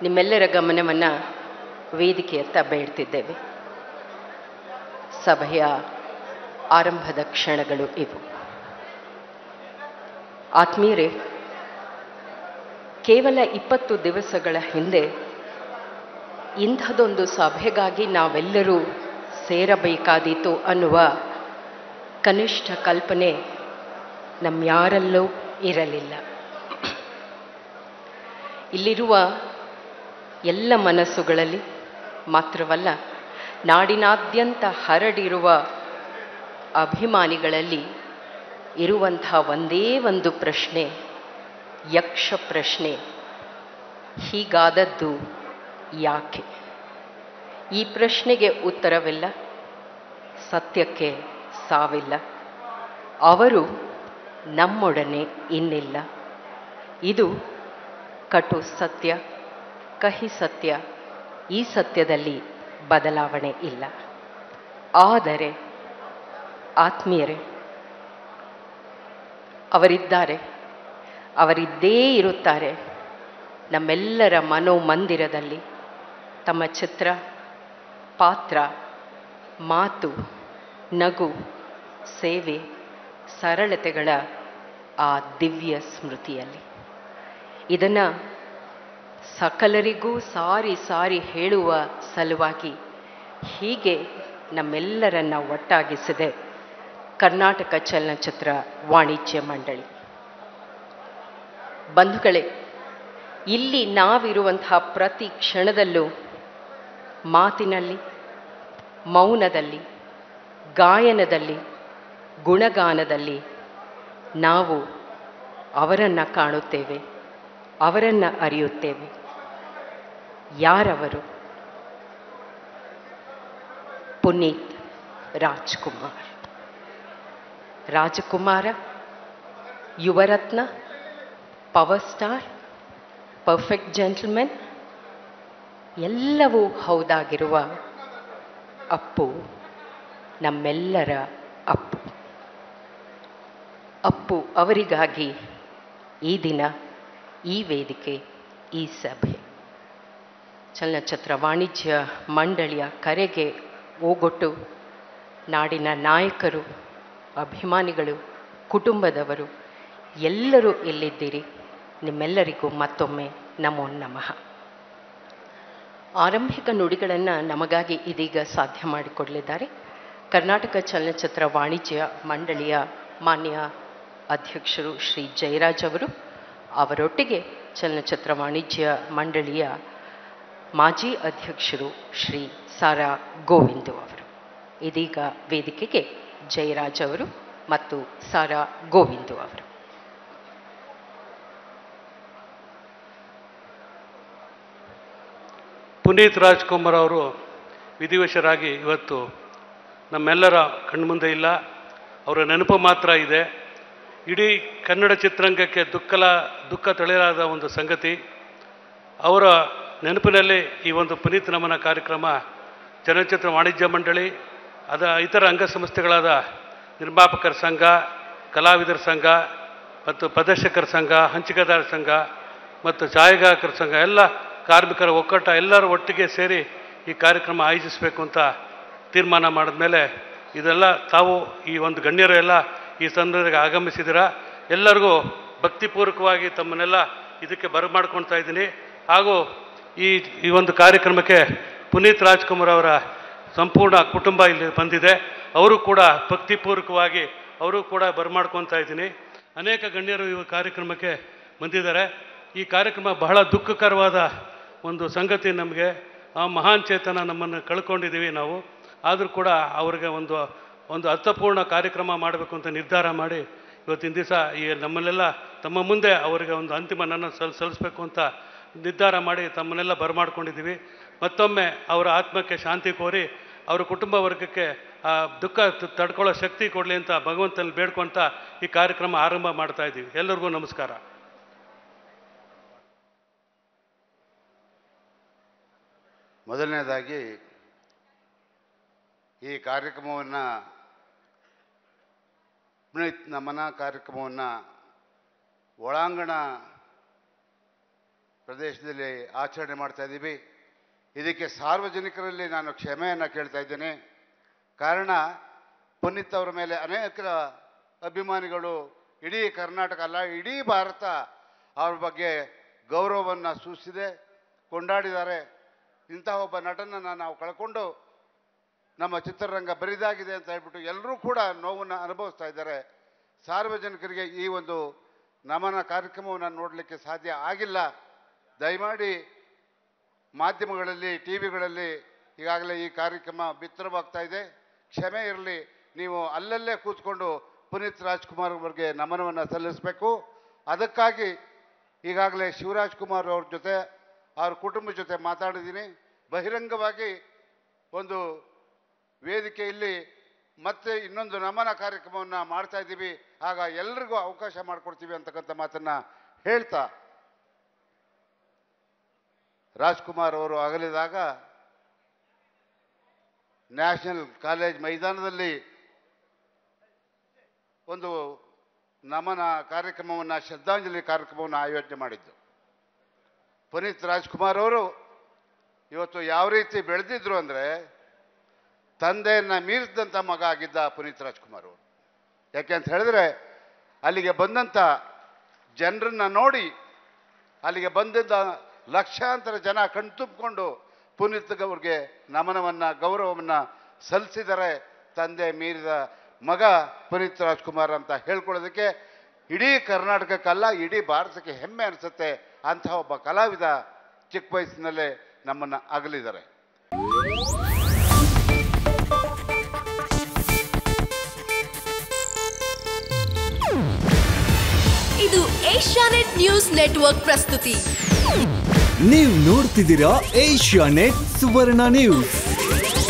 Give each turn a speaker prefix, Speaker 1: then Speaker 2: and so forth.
Speaker 1: ನಿಮ್ಮೆಲ್ಲರ ಗಮನವನ್ನು ವೇದಿಕೆಯತ್ತ ಬೇಡ್ತಿದ್ದೇವೆ ಸಭೆಯ ಆರಂಭದ ಕ್ಷಣಗಳು ಇವು ಆತ್ಮೀಯರೇ ಕೇವಲ ಇಪ್ಪತ್ತು ದಿವಸಗಳ ಹಿಂದೆ ಇಂಥದೊಂದು ಸಭೆಗಾಗಿ ನಾವೆಲ್ಲರೂ ಸೇರಬೇಕಾದೀತು ಅನ್ನುವ ಕನಿಷ್ಠ ಕಲ್ಪನೆ ನಮ್ಯಾರಲ್ಲೂ ಇರಲಿಲ್ಲ ಇಲ್ಲಿರುವ ಎಲ್ಲ ಮನಸ್ಸುಗಳಲ್ಲಿ ಮಾತ್ರವಲ್ಲ ನಾಡಿನಾದ್ಯಂತ ಹರಡಿರುವ ಅಭಿಮಾನಿಗಳಲ್ಲಿ ಇರುವಂಥ ಒಂದೇ ಒಂದು ಪ್ರಶ್ನೆ ಯಕ್ಷ ಪ್ರಶ್ನೆ ಹೀಗಾದದ್ದು ಯಾಕೆ ಈ ಪ್ರಶ್ನೆಗೆ ಉತ್ತರವಿಲ್ಲ ಸತ್ಯಕ್ಕೆ ಸಾವಿಲ್ಲ ಅವರು ನಮ್ಮೊಡನೆ ಇನ್ನಿಲ್ಲ ಇದು ಕಟು ಸತ್ಯ ಕಹಿ ಸತ್ಯ ಈ ಸತ್ಯದಲ್ಲಿ ಬದಲಾವಣೆ ಇಲ್ಲ ಆದರೆ ಆತ್ಮೀಯರೇ ಅವರಿದ್ದಾರೆ ಅವರಿದ್ದೇ ಇರುತ್ತಾರೆ ನಮ್ಮೆಲ್ಲರ ಮನೋಮಂದಿರದಲ್ಲಿ ತಮ್ಮ ಚಿತ್ರ ಪಾತ್ರ ಮಾತು ನಗು ಸೇವೆ ಸರಳತೆಗಳ ಆ ದಿವ್ಯ ಸ್ಮೃತಿಯಲ್ಲಿ ಇದನ್ನು ಸಕಲರಿಗೂ ಸಾರಿ ಸಾರಿ ಹೇಳುವ ಸಲುವಾಗಿ ಹೀಗೆ ನಮ್ಮೆಲ್ಲರನ್ನ ಒಟ್ಟಾಗಿಸಿದೆ ಕರ್ನಾಟಕ ಚಲನಚಿತ್ರ ವಾಣಿಜ್ಯ ಮಂಡಳಿ ಬಂಧುಗಳೇ ಇಲ್ಲಿ ನಾವಿರುವಂತಹ ಪ್ರತಿ ಕ್ಷಣದಲ್ಲೂ ಮಾತಿನಲ್ಲಿ ಮೌನದಲ್ಲಿ ಗಾಯನದಲ್ಲಿ ಗುಣಗಾನದಲ್ಲಿ ನಾವು ಅವರನ್ನು ಕಾಣುತ್ತೇವೆ ಅವರನ್ನು ಅರಿಯುತ್ತೇವೆ ಯಾರವರು Puneeth Rajkumar Raajakumara Yuvarathnaa power star perfect gentlemen ಎಲ್ಲವೂ ಹೌದಾಗಿರುವ ಅಪ್ಪು ನಮ್ಮೆಲ್ಲರ ಅಪ್ಪು ಅಪ್ಪು ಅವರಿಗಾಗಿ ಈ ದಿನ ಈ ವೇದಿಕೆ ಈ ಸಭೆ ಚಲನಚಿತ್ರ ವಾಣಿಜ್ಯ ಮಂಡಳಿಯ ಕರೆಗೆ ಓಗೊಟ್ಟು ನಾಡಿನ ನಾಯಕರು ಅಭಿಮಾನಿಗಳು ಕುಟುಂಬದವರು ಎಲ್ಲರೂ ಇಲ್ಲಿದ್ದೀರಿ ನಿಮ್ಮೆಲ್ಲರಿಗೂ ಮತ್ತೊಮ್ಮೆ ನಮೋ ನಮಃ ಆರಂಭಿಕ ನುಡಿಗಳನ್ನು ನಮಗಾಗಿ ಇದೀಗ ಸಾಧ್ಯ ಮಾಡಿಕೊಡಲಿದ್ದಾರೆ ಕರ್ನಾಟಕ ಚಲನಚಿತ್ರ ವಾಣಿಜ್ಯ ಮಂಡಳಿಯ ಮಾನ್ಯ ಅಧ್ಯಕ್ಷರು ಶ್ರೀ ಜಯರಾಜ್ ಅವರು ಅವರೊಟ್ಟಿಗೆ ಚಲನಚಿತ್ರ ವಾಣಿಜ್ಯ ಮಂಡಳಿಯ ಮಾಜಿ ಅಧ್ಯಕ್ಷರು ಶ್ರೀ ಸಾರಾ ಗೋವಿಂದು ಅವರು ಇದೀಗ ವೇದಿಕೆಗೆ ಜಯರಾಜ್ ಅವರು ಮತ್ತು ಸಾರಾ ಗೋವಿಂದು ಅವರು
Speaker 2: ಪುನೀತ್ ರಾಜ್ಕುಮಾರ್ ಅವರು ವಿಧಿವಶರಾಗಿ ಇವತ್ತು ನಮ್ಮೆಲ್ಲರ ಕಣ್ಮುಂದೆ ಇಲ್ಲ ಅವರ ನೆನಪು ಮಾತ್ರ ಇದೆ ಇಡೀ ಕನ್ನಡ ಚಿತ್ರರಂಗಕ್ಕೆ ದುಃಖಲ ದುಃಖ ತಳೆಯಲಾದ ಒಂದು ಸಂಗತಿ ಅವರ ನೆನಪಿನಲ್ಲಿ ಈ ಒಂದು ಪುನೀತ್ ನಮನ ಕಾರ್ಯಕ್ರಮ ಚಲನಚಿತ್ರ ವಾಣಿಜ್ಯ ಮಂಡಳಿ ಅದ ಇತರ ಅಂಗಸಂಸ್ಥೆಗಳಾದ ನಿರ್ಮಾಪಕರ ಸಂಘ ಕಲಾವಿದರ ಸಂಘ ಮತ್ತು ಪ್ರದರ್ಶಕರ ಸಂಘ ಹಂಚಿಕೆದಾರರ ಸಂಘ ಮತ್ತು ಛಾಯಾಗ್ರಾಹಕರ ಸಂಘ ಎಲ್ಲ ಕಾರ್ಮಿಕರ ಒಕ್ಕೂಟ ಎಲ್ಲರೂ ಒಟ್ಟಿಗೆ ಸೇರಿ ಈ ಕಾರ್ಯಕ್ರಮ ಆಯೋಜಿಸಬೇಕು ಅಂತ ತೀರ್ಮಾನ ಮಾಡಿದ್ಮೇಲೆ ಇದೆಲ್ಲ ತಾವು ಈ ಒಂದು ಗಣ್ಯರು ಎಲ್ಲ ಈ ಸಂದರ್ಭಕ್ಕೆ ಆಗಮಿಸಿದ್ದೀರಾ ಎಲ್ಲರಿಗೂ ಭಕ್ತಿಪೂರ್ವಕವಾಗಿ ತಮ್ಮನ್ನೆಲ್ಲ ಇದಕ್ಕೆ ಬರಮಾಡ್ಕೊಳ್ತಾ ಇದ್ದೀನಿ ಹಾಗೂ ಈ ಈ ಒಂದು ಕಾರ್ಯಕ್ರಮಕ್ಕೆ ಪುನೀತ್ ರಾಜ್ಕುಮಾರ್ ಅವರ ಸಂಪೂರ್ಣ ಕುಟುಂಬ ಇಲ್ಲಿ ಬಂದಿದೆ ಅವರು ಕೂಡ ಭಕ್ತಿಪೂರ್ವಕವಾಗಿ ಅವರು ಕೂಡ ಬರಮಾಡ್ಕೊತಾ ಇದ್ದೀನಿ ಅನೇಕ ಗಣ್ಯರು ಈ ಕಾರ್ಯಕ್ರಮಕ್ಕೆ ಬಂದಿದ್ದಾರೆ ಈ ಕಾರ್ಯಕ್ರಮ ಬಹಳ ದುಃಖಕರವಾದ ಒಂದು ಸಂಗತಿ ನಮಗೆ ಆ ಮಹಾನ್ ಚೇತನ ನಮ್ಮನ್ನು ಕಳ್ಕೊಂಡಿದ್ದೀವಿ ನಾವು ಆದರೂ ಕೂಡ ಅವ್ರಿಗೆ ಒಂದು ಒಂದು ಅರ್ಥಪೂರ್ಣ ಕಾರ್ಯಕ್ರಮ ಮಾಡಬೇಕು ಅಂತ ನಿರ್ಧಾರ ಮಾಡಿ ಇವತ್ತಿನ ದಿವಸ ಈ ನಮ್ಮನ್ನೆಲ್ಲ ತಮ್ಮ ಮುಂದೆ ಅವರಿಗೆ ಒಂದು ಅಂತಿಮ ನನ್ನ ಸಲ್ ಸಲ್ಲಿಸಬೇಕು ಅಂತ ನಿರ್ಧಾರ ಮಾಡಿ ತಮ್ಮನ್ನೆಲ್ಲ ಬರಮಾಡ್ಕೊಂಡಿದ್ದೀವಿ ಮತ್ತೊಮ್ಮೆ ಅವರ ಆತ್ಮಕ್ಕೆ ಶಾಂತಿ ಕೋರಿ ಅವರ ಕುಟುಂಬ ವರ್ಗಕ್ಕೆ ಆ ದುಃಖ ತ- ತಡ್ಕೊಳ್ಳೋ ಶಕ್ತಿ ಕೊಡಲಿ ಅಂತ ಭಗವಂತನಲ್ಲಿ ಬೇಡ್ಕೊಂತ ಈ ಕಾರ್ಯಕ್ರಮ ಆರಂಭ ಮಾಡ್ತಾ ಇದ್ದೀವಿ ಎಲ್ಲರಿಗೂ ನಮಸ್ಕಾರ
Speaker 3: ಮೊದಲನೇದಾಗಿ ಈ ಕಾರ್ಯಕ್ರಮವನ್ನು ಪುನೀತ್ ನಮನ ಕಾರ್ಯಕ್ರಮವನ್ನು ಒಳಾಂಗಣ ಪ್ರದೇಶದಲ್ಲಿ ಆಚರಣೆ ಮಾಡ್ತಾ ಇದ್ದೀವಿ ಇದಕ್ಕೆ ಸಾರ್ವಜನಿಕರಲ್ಲಿ ನಾನು ಕ್ಷಮೆಯನ್ನು ಕೇಳ್ತಾ ಇದ್ದೇನೆ ಕಾರಣ ಪುನೀತ್ ಅವರ ಮೇಲೆ ಅನೇಕ ಅಭಿಮಾನಿಗಳು ಇಡೀ ಕರ್ನಾಟಕ ಅಲ್ಲ ಇಡೀ ಭಾರತ ಅವ್ರ ಬಗ್ಗೆ ಗೌರವವನ್ನು ಸೂಚಿಸಿದೆ ಕೊಂಡಾಡಿದ್ದಾರೆ ಇಂತಹ ಒಬ್ಬ ನಟನನ್ನು ನಾವು ಕಳ್ಕೊಂಡು ನಮ್ಮ ಚಿತ್ರರಂಗ ಬರಿದಾಗಿದೆ ಅಂತ ಹೇಳ್ಬಿಟ್ಟು ಎಲ್ಲರೂ ಕೂಡ ನೋವನ್ನು ಅನುಭವಿಸ್ತಾ ಇದ್ದಾರೆ ಸಾರ್ವಜನಿಕರಿಗೆ ಈ ಒಂದು ನಮನ ಕಾರ್ಯಕ್ರಮವನ್ನು ನೋಡಲಿಕ್ಕೆ ಸಾಧ್ಯ ಆಗಿಲ್ಲ ದಯಮಾಡಿ ಮಾಧ್ಯಮಗಳಲ್ಲಿ ಟಿ ವಿಗಳಲ್ಲಿ ಈಗಾಗಲೇ ಈ ಕಾರ್ಯಕ್ರಮ ಬಿತ್ತರವಾಗ್ತಾ ಇದೆ ಕ್ಷಮೆ ಇರಲಿ ನೀವು ಅಲ್ಲಲ್ಲೇ ಕೂತ್ಕೊಂಡು ಪುನೀತ್ ರಾಜ್ಕುಮಾರ್ ಅವರಿಗೆ ನಮನವನ್ನು ಸಲ್ಲಿಸಬೇಕು ಅದಕ್ಕಾಗಿ ಈಗಾಗಲೇ ಶಿವರಾಜ್ ಕುಮಾರ್ ಅವ್ರ ಜೊತೆ ಅವ್ರ ಕುಟುಂಬ ಜೊತೆ ಮಾತಾಡಿದ್ದೀನಿ ಬಹಿರಂಗವಾಗಿ ಒಂದು ವೇದಿಕೆಯಲ್ಲಿ ಮತ್ತೆ ಇನ್ನೊಂದು ನಮನ ಕಾರ್ಯಕ್ರಮವನ್ನು ಮಾಡ್ತಾ ಇದ್ದೀವಿ ಆಗ ಎಲ್ರಿಗೂ ಅವಕಾಶ ಮಾಡಿಕೊಡ್ತೀವಿ ಅಂತಕ್ಕಂಥ ಮಾತನ್ನು ಹೇಳ್ತಾ ರಾಜ್ಕುಮಾರ್ ಅವರು ಅಗಲಿದಾಗ ನ್ಯಾಷನಲ್ ಕಾಲೇಜ್ ಮೈದಾನದಲ್ಲಿ ಒಂದು ನಮನ ಕಾರ್ಯಕ್ರಮವನ್ನು ಶ್ರದ್ಧಾಂಜಲಿ ಕಾರ್ಯಕ್ರಮವನ್ನು ಆಯೋಜನೆ ಮಾಡಿದ್ದು ಪುನೀತ್ ರಾಜ್ಕುಮಾರ್ ಅವರು ಇವತ್ತು ಯಾವ ರೀತಿ ಬೆಳೆದಿದ್ರು ಅಂದರೆ ತಂದೆಯನ್ನು ಮೀರಿಸಿದಂಥ ಮಗ ಆಗಿದ್ದ ಪುನೀತ್ ರಾಜ್ಕುಮಾರ್ ಅವರು ಯಾಕೆ ಅಂತ ಹೇಳಿದ್ರೆ ಅಲ್ಲಿಗೆ ಬಂದಂಥ ಜನರನ್ನ ನೋಡಿ ಅಲ್ಲಿಗೆ ಬಂದಿದ್ದ ಲಕ್ಷಾಂತರ ಜನ ಕಣ್ತುಂಬಿಕೊಂಡು ಪುನೀತ್ ಅವ್ರಿಗೆ ನಮನವನ್ನು ಗೌರವವನ್ನು ಸಲ್ಲಿಸಿದರೆ ತಂದೆ ಮೀರಿದ ಮಗ ಪುನೀತ್ ರಾಜ್ಕುಮಾರ್ ಅಂತ ಹೇಳ್ಕೊಳ್ಳೋದಕ್ಕೆ ಇಡೀ ಕರ್ನಾಟಕಕ್ಕಲ್ಲ ಇಡೀ ಭಾರತಕ್ಕೆ ಹೆಮ್ಮೆ ಅನಿಸುತ್ತೆ ಅಂಥ ಒಬ್ಬ ಕಲಾವಿದ ಚಿಕ್ಕ ವಯಸ್ಸಿನಲ್ಲೇ ನಮ್ಮನ್ನು ಅಗಲಿದ್ದಾರೆ
Speaker 4: ಇದು ಏಷ್ಯಾನೆಟ್ ನ್ಯೂಸ್ ನೆಟ್ವರ್ಕ್ ಪ್ರಸ್ತುತಿ
Speaker 5: ನೀವು ನೋಡ್ತಿದ್ದೀರಾ ಏಷ್ಯಾ ನೆಟ್ ಸುವರ್ಣ ನ್ಯೂಸ್